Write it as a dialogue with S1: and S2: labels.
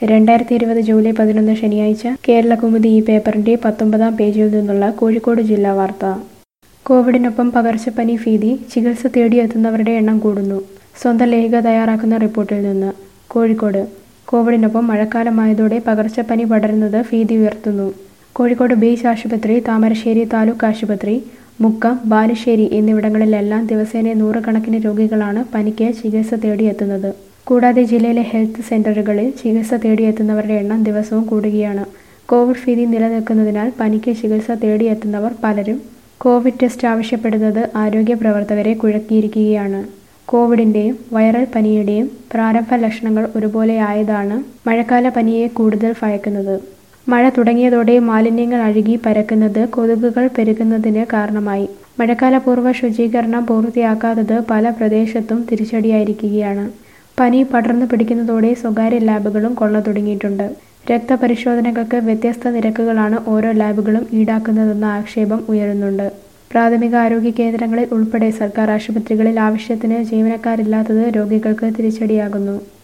S1: രണ്ടായിരത്തി ഇരുപത് ജൂലൈ പതിനൊന്ന് ശനിയാഴ്ച കേരളകൗമുദി ഈ പേപ്പറിന്റെ പത്തൊമ്പതാം പേജിൽ നിന്നുള്ള കോഴിക്കോട് ജില്ലാ വാർത്ത കോവിഡിനൊപ്പം പകർച്ചപ്പനി ഭീതി ചികിത്സ തേടിയെത്തുന്നവരുടെ എണ്ണം കൂടുന്നു സ്വന്തം ലേഖിക തയ്യാറാക്കുന്ന റിപ്പോർട്ടിൽ നിന്ന് കോഴിക്കോട് കോവിഡിനൊപ്പം മഴക്കാലമായതോടെ പകർച്ചപ്പനി പടരുന്നത് ഭീതി ഉയർത്തുന്നു കോഴിക്കോട് ബീച്ച് ആശുപത്രി താമരശ്ശേരി താലൂക്ക് ആശുപത്രി മുക്കം ബാലുശ്ശേരി എന്നിവിടങ്ങളിലെല്ലാം ദിവസേന നൂറുകണക്കിന് രോഗികളാണ് പനിക്ക് ചികിത്സ തേടിയെത്തുന്നത് കൂടാതെ ജില്ലയിലെ ഹെൽത്ത് സെന്ററുകളിൽ ചികിത്സ തേടിയെത്തുന്നവരുടെ എണ്ണം ദിവസവും കൂടുകയാണ് കോവിഡ് ഭീതി നിലനിൽക്കുന്നതിനാൽ പനിക്ക് ചികിത്സ തേടിയെത്തുന്നവർ പലരും കോവിഡ് ടെസ്റ്റ് ആവശ്യപ്പെടുന്നത് ആരോഗ്യ പ്രവർത്തകരെ കുഴക്കിയിരിക്കുകയാണ് കോവിഡിൻ്റെയും വൈറൽ പനിയുടെയും പ്രാരംഭ ലക്ഷണങ്ങൾ ഒരുപോലെയായതാണ് മഴക്കാല പനിയെ കൂടുതൽ ഭയക്കുന്നത് മഴ തുടങ്ങിയതോടെ മാലിന്യങ്ങൾ അഴുകി പരക്കുന്നത് കൊതുകുകൾ പെരുകുന്നതിന് കാരണമായി മഴക്കാലപൂർവ്വ ശുചീകരണം പൂർത്തിയാക്കാത്തത് പല പ്രദേശത്തും തിരിച്ചടിയായിരിക്കുകയാണ് പനി പടർന്നു പിടിക്കുന്നതോടെ സ്വകാര്യ ലാബുകളും കൊള്ള തുടങ്ങിയിട്ടുണ്ട് രക്തപരിശോധനകൾക്ക് വ്യത്യസ്ത നിരക്കുകളാണ് ഓരോ ലാബുകളും ഈടാക്കുന്നതെന്ന ആക്ഷേപം ഉയരുന്നുണ്ട് പ്രാഥമിക ആരോഗ്യ കേന്ദ്രങ്ങളിൽ ഉൾപ്പെടെ സർക്കാർ ആശുപത്രികളിൽ ആവശ്യത്തിന് ജീവനക്കാരില്ലാത്തത് രോഗികൾക്ക് തിരിച്ചടിയാകുന്നു